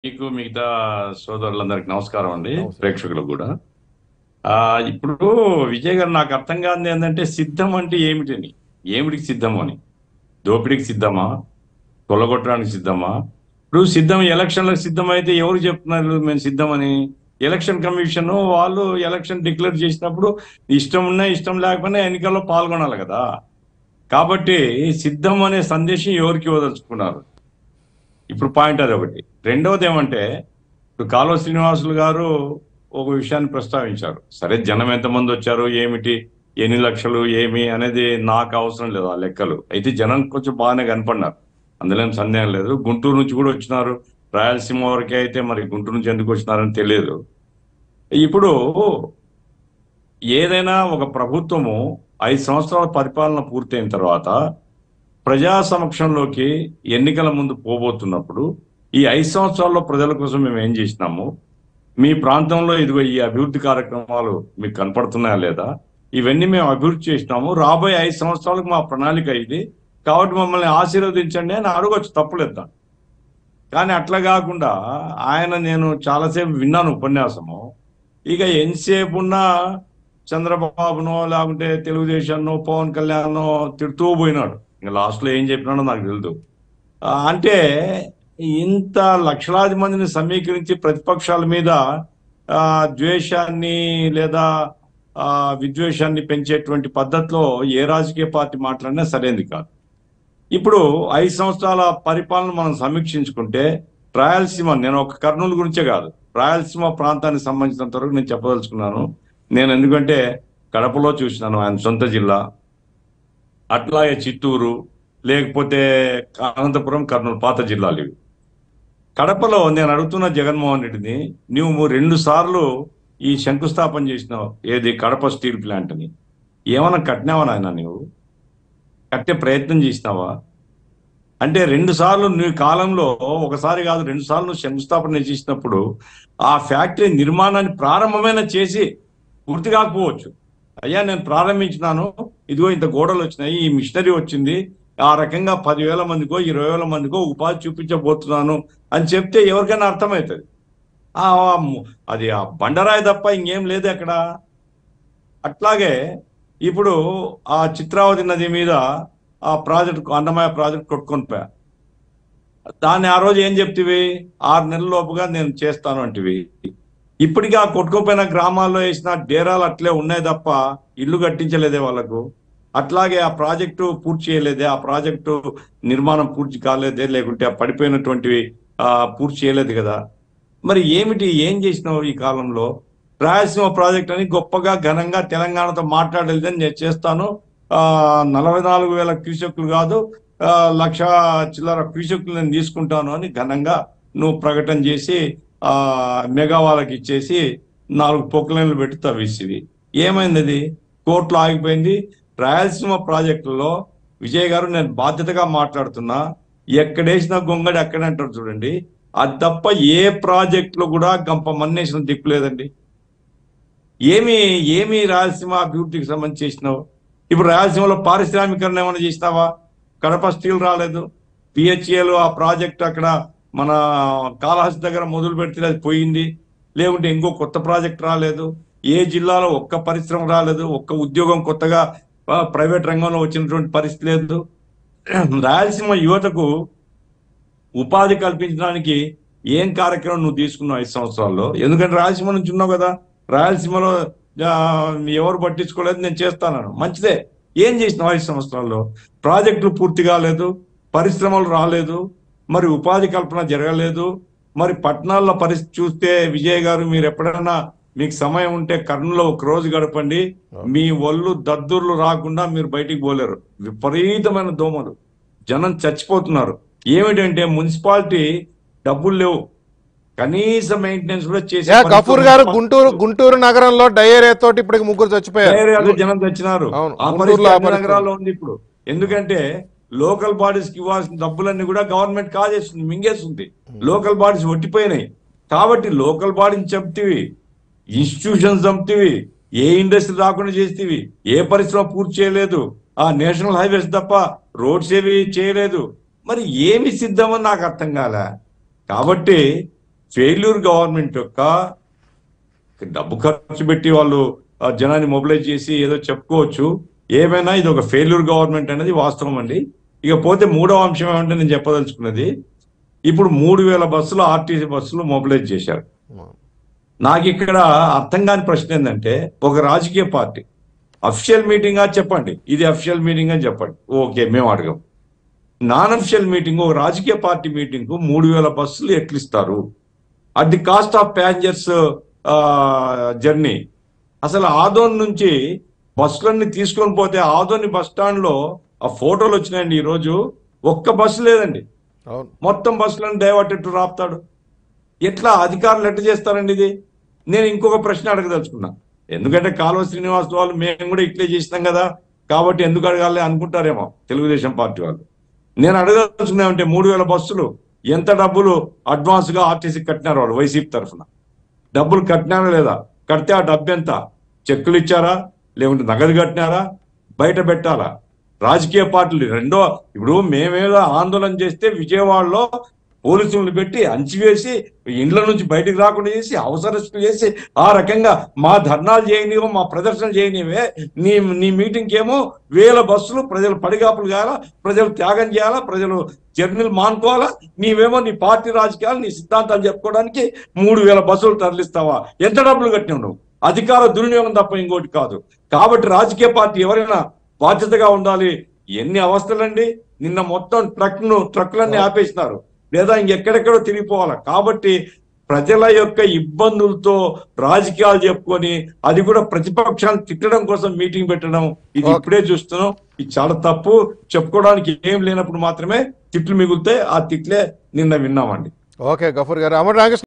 మీకు మిగతా సోదరులందరికి నమస్కారం అండి నమస్కారం. ప్రేక్షకులకు కూడా ఆ ఇప్పుడు విజయ్ గారు నాకు అర్థం కాదు ఏంటంటే సిద్ధం అంటే ఏమిటని ఏమిటికి సిద్ధం అని దోపిడీకి సిద్ధమా కొల్లగొట్టడానికి సిద్ధమా ఇప్పుడు సిద్ధం ఎలక్షన్లకు సిద్ధం అయితే ఎవరు చెప్తున్నారు మేము సిద్ధమని ఎలక్షన్ కమిషన్ వాళ్ళు ఎలక్షన్ డిక్లేర్ చేసినప్పుడు ఇష్టం ఉన్నా ఇష్టం లేకపోయినా ఎన్నికల్లో పాల్గొనాలి కదా కాబట్టి సిద్ధం అనే సందేశం ఎవరికి ఇవ్వదలుచుకున్నారు ఇప్పుడు పాయింట్ అది ఒకటి రెండవది ఏమంటే ఇప్పుడు కాలువ శ్రీనివాసులు గారు ఒక విషయాన్ని ప్రస్తావించారు సరే జనం ఎంతమంది వచ్చారు ఏమిటి ఎన్ని లక్షలు ఏమి అనేది నాకు అవసరం లేదు ఆ లెక్కలు అయితే జనం కొంచెం బాగానే కనపడినారు అందులో ఏం సందేహం లేదు గుంటూరు నుంచి కూడా వచ్చినారు రాయలసీమ వరకే అయితే మరి గుంటూరు నుంచి ఎందుకు వచ్చినారని తెలియదు ఇప్పుడు ఏదైనా ఒక ప్రభుత్వము ఐదు సంవత్సరాల పరిపాలన పూర్తయిన తర్వాత ప్రజా సమక్షంలోకి ఎన్నికల ముందు పోబోతున్నప్పుడు ఈ ఐదు సంవత్సరాల్లో ప్రజల కోసం మేము ఏం చేసినాము మీ ప్రాంతంలో ఇదిగో ఈ అభివృద్ధి కార్యక్రమాలు మీకు కనపడుతున్నాయా లేదా ఇవన్నీ మేము అభివృద్ధి చేసినాము రాబోయే ఐదు సంవత్సరాలకు మా ప్రణాళిక ఇది కాబట్టి మమ్మల్ని ఆశీర్వదించండి అని అడగొచ్చు తప్పులేదు కానీ అట్లా కాకుండా ఆయన నేను చాలాసేపు విన్నాను ఉపన్యాసము ఇక ఎంతసేపు ఉన్నా చంద్రబాబునో లేకుంటే తెలుగుదేశాన్నో పవన్ కళ్యాణ్నో తిడుతూ పోయినాడు ఇంకా లాస్ట్లో ఏం చెప్పినాడో నాకు తెలియదు ఆ, అంటే ఇంత లక్షలాది మందిని సమీకరించి ప్రతిపక్షాల మీద ఆ, ద్వేషాన్ని లేదా ఆ, విద్వేషాన్ని పెంచేటువంటి పద్ధతిలో ఏ రాజకీయ పార్టీ మాట్లాడినా సరైనది కాదు ఇప్పుడు ఐదు సంవత్సరాల పరిపాలన మనం సమీక్షించుకుంటే రాయలసీమ నేను ఒక కర్నూలు గురించే కాదు రాయలసీమ ప్రాంతానికి సంబంధించినంత వరకు నేను చెప్పదలుచుకున్నాను నేను ఎందుకంటే కడపలో చూసినాను ఆయన సొంత జిల్లా అట్లాగే చిత్తూరు లేకపోతే అనంతపురం కర్నూలు పాత జిల్లాలు ఇవి కడపలో నేను అడుగుతున్న జగన్మోహన్ రెడ్డిని నువ్వు రెండు సార్లు ఈ శంకుస్థాపన చేసినావు ఏది కడప స్టీల్ ప్లాంట్ అని ఏమన్నా కట్టినావా నాయన నువ్వు కట్టే ప్రయత్నం చేసినావా అంటే రెండు సార్లు నీ కాలంలో ఒకసారి కాదు రెండు సార్లు నువ్వు శంకుస్థాపన చేసినప్పుడు ఆ ఫ్యాక్టరీ నిర్మాణాన్ని ప్రారంభమైన చేసి పూర్తి కాకపోవచ్చు అయ్యా నేను ప్రారంభించినాను ఇదిగో ఇంత గోడలు వచ్చినాయి ఈ మిషనరీ వచ్చింది ఆ రకంగా పదివేల మందికో ఇరవై వేల మందికో ఉపాధి చూపించబోతున్నాను అని చెప్తే ఎవరికైనా అర్థమవుతుంది ఆ ము- అది ఆ బండరాయి తప్ప ఇంకేం లేదు అక్కడ అట్లాగే ఇప్పుడు ఆ చిత్రావతి నది మీద ఆ ప్రాజెక్ట్ అన్నమయ్య ప్రాజెక్ట్ కొట్టుకొని పోయా దాన్ని ఆ రోజు ఏం చెప్తివి ఆరు నెలల లోపుగా నేను చేస్తాను అంటివి ఇప్పటికీ ఆ కొట్టుకోపోయిన గ్రామాల్లో వేసిన డేరాలు అట్లే ఉన్నాయి తప్ప ఇల్లు కట్టించలేదే వాళ్ళకు అట్లాగే ఆ ప్రాజెక్టు పూర్తి చేయలేదే ఆ ప్రాజెక్టు నిర్మాణం పూర్తి కాలేదే లేకుంటే ఆ పడిపోయినటువంటివి ఆ, పూర్తి చేయలేదు కదా మరి ఏమిటి ఏం చేసినావు ఈ కాలంలో రాయలసీమ ప్రాజెక్ట్ అని గొప్పగా ఘనంగా తెలంగాణతో మాట్లాడలేదని నేను చేస్తాను ఆ నలభై నాలుగు వేల క్యూసెక్లు కాదు ఆ, లక్ష చిల్లర క్యూసెక్లు నేను తీసుకుంటాను అని ఘనంగా నువ్వు ప్రకటన చేసి ఆ మెగా వాళ్ళకి ఇచ్చేసి నాలుగు పొక్కులైన్లు పెట్టి తవ్వేసివి ఏమైంది అది కోర్టులో ఆగిపోయింది రాయలసీమ ప్రాజెక్టులో విజయ్ గారు నేను బాధ్యతగా మాట్లాడుతున్నా ఎక్కడేసిన గొంగడి అక్కడే అంటారు చూడండి అది తప్ప ఏ ప్రాజెక్ట్ లో కూడా గంప మన్నేసిన దిక్కు లేదండి ఏమి ఏమి రాయలసీమ అభివృద్ధికి సంబంధించి చేసినావు ఇప్పుడు రాయలసీమలో పారిశ్రామికరణ ఏమైనా చేసినావా కడప స్టీల్ రాలేదు పిహెచ్ఏలో ఆ ప్రాజెక్ట్ అక్కడ మన కాళహస్తి దగ్గర మొదలు పెడితే అది పోయింది లేకుంటే ఇంకో కొత్త ప్రాజెక్ట్ రాలేదు ఏ జిల్లాలో ఒక్క పరిశ్రమ రాలేదు ఒక్క ఉద్యోగం కొత్తగా ఆ, ప్రైవేట్ రంగంలో వచ్చినటువంటి పరిస్థితి లేదు రాయలసీమ యువతకు ఉపాధి కల్పించడానికి ఏం కార్యక్రమం నువ్వు తీసుకున్నావు ఐదు సంవత్సరాల్లో ఎందుకంటే రాయలసీమ నుంచి ఉన్నావు కదా రాయలసీమలో ఆ, ఎవరు పట్టించుకోలేదు నేను చేస్తాను మంచిదే ఏం చేసినావు ఐదు సంవత్సరాల్లో ప్రాజెక్టులు పూర్తి కాలేదు పరిశ్రమలు రాలేదు మరి ఉపాధి కల్పన జరగలేదు మరి పట్టణాల్లో పరిస్థితి చూస్తే విజయ్ గారు మీరు ఎప్పుడైనా మీకు సమయం ఉంటే కర్నూలులో ఒక రోజు గడపండి మీ ఒళ్ళు దద్దుర్లు రాకుండా మీరు బయటికి పోలేరు విపరీతమైన దోమలు జనం చచ్చిపోతున్నారు ఏమిటంటే మున్సిపాలిటీ డబ్బులు లేవు కనీస మెయింటెనెన్స్ కూడా చేసే యా పరిస్థితి గఫూర్ గారు ఉంది. గుంటూరు గుంటూరు నగరంలో డయేరియా తోటి ఇప్పటికి ముగ్గురు చచ్చిపోయారు ఏరియాలో జనం తెచ్చినారు అవును, ఆ గుంటూరులో పరిస్థితి ఆ అన్ని పరిస్థితి. నగరాల్లో ఉంది ఇప్పుడు ఎందుకంటే లోకల్ బాడీస్ కి ఇవ్వాల్సిన డబ్బులన్నీ కూడా గవర్నమెంట్ కాజేస్తుంది మింగేస్తుంది లోకల్ బాడీస్ ఒట్టిపోయినాయి కాబట్టి లోకల్ బాడీని చంపుతీవి ఇన్స్టిట్యూషన్స్ చంపుతీవి ఏ ఇండస్ట్రీ రాకుండా చేస్తేవి ఏ పరిశ్రమ పూర్తి చేయలేదు ఆ నేషనల్ హైవేస్ తప్ప రోడ్స్ ఏవి చేయలేదు మరి ఏమి సిద్ధమని నాకు అర్థం కాలే కాబట్టి ఫెయిల్యూర్ గవర్నమెంట్ యొక్క డబ్బు ఖర్చు పెట్టి వాళ్ళు ఆ జనాన్ని మొబిలైజ్ చేసి ఏదో చెప్పుకోవచ్చు ఏమైనా ఇది ఒక ఫెయిల్యూర్ గవర్నమెంట్ అనేది వాస్తవం అండి ఇక పోతే మూడవ అంశం ఏమంటే నేను చెప్పదలుచుకున్నది ఇప్పుడు మూడు వేల బస్సులు ఆర్టీసీ బస్సులు మొబిలైజ్ చేశారు నాకు ఇక్కడ అర్థం కాని ప్రశ్న ఏంటంటే ఒక రాజకీయ పార్టీ అఫిషియల్ మీటింగ్ అని చెప్పండి ఇది అఫిషియల్ మీటింగ్ అని చెప్పండి ఓకే మేము అడగం నాన్ అఫిషియల్ మీటింగ్ ఒక రాజకీయ పార్టీ మీటింగ్ కు మూడు వేల బస్సులు ఎక్కిస్తారు at the cost of passengers journey అసలు ఆదోన్ నుంచి బస్సులన్నీ తీసుకొని పోతే ఆదోని బస్ స్టాండ్ లో ఆ ఫోటోలు వచ్చినాయండి ఈ రోజు ఒక్క బస్సు లేదండి అవును మొత్తం బస్సులను డైవర్ట్ ఎట్టు రాపుతాడు ఎట్లా అధికారులు ఎట్లా చేస్తారండి ఇది నేను ఇంకొక ప్రశ్న అడగదలుచుకున్నా ఎందుకంటే కాలువ శ్రీనివాస్ వాళ్ళు మేము కూడా ఇట్లే చేసినాం కదా కాబట్టి ఎందుకు అడగాలి అనుకుంటారేమో తెలుగుదేశం పార్టీ వాళ్ళు నేను అడగదలుచుకున్నా అంటే మూడు వేల బస్సులు ఎంత డబ్బులు అడ్వాన్స్ గా ఆర్టీసీ కట్టినారు వాళ్ళు వైసీపీ తరఫున డబ్బులు కట్టినారా లేదా కడితే ఆ డబ్బు ఎంత చెక్కులు ఇచ్చారా లేకుంటే నగదు కట్టినారా బయట పెట్టాలా రాజకీయ పార్టీలు రెండో ఇప్పుడు మేమేదో ఆందోళన చేస్తే విజయవాడలో పోలీసులను పెట్టి అంచివేసి ఇండ్ల నుంచి బయటకు రాకుండా చేసి అవసరస్తు చేసి ఆ రకంగా మా ధర్నాలు చేయనివో మా ప్రదర్శన చేయనివే నీ నీ మీటింగ్ ఏమో వేల బస్సులు ప్రజలు పడిగాపులు కావాలా ప్రజలు త్యాగం చేయాలా ప్రజలు జర్నీలు మానుకోవాలా నీవేమో నీ పార్టీ రాజకీయాలు నీ సిద్ధాంతాలు చెప్పుకోవడానికి మూడు వేల బస్సులు తరలిస్తావా ఎంత డబ్బులు కట్టినావు నువ్వు అధికార దుర్వినియోగం తప్ప ఇంకోటి కాదు కాబట్టి రాజకీయ పార్టీ ఎవరైనా బాధ్యతగా ఉండాలి ఎన్ని అవస్థలండి నిన్న మొత్తం ట్రక్ ను ట్రక్లన్నీ ఆపేసినారు లేదా ఇంకెక్కడెక్కడో తిరిగిపోవాలి కాబట్టి ప్రజల యొక్క ఇబ్బందులతో రాజకీయాలు చెప్పుకొని అది కూడా ప్రతిపక్షాన్ని తిట్టడం కోసం మీటింగ్ పెట్టడం ఇది Okay. ఇప్పుడే చూస్తున్నాం ఇది చాలా తప్పు చెప్పుకోవడానికి ఏం లేనప్పుడు మాత్రమే తిట్లు మిగులుతాయి ఆ తిట్లే నిన్న విన్నామండి ఓకే గఫూర్ గారు అమర్ రామకృష్ణ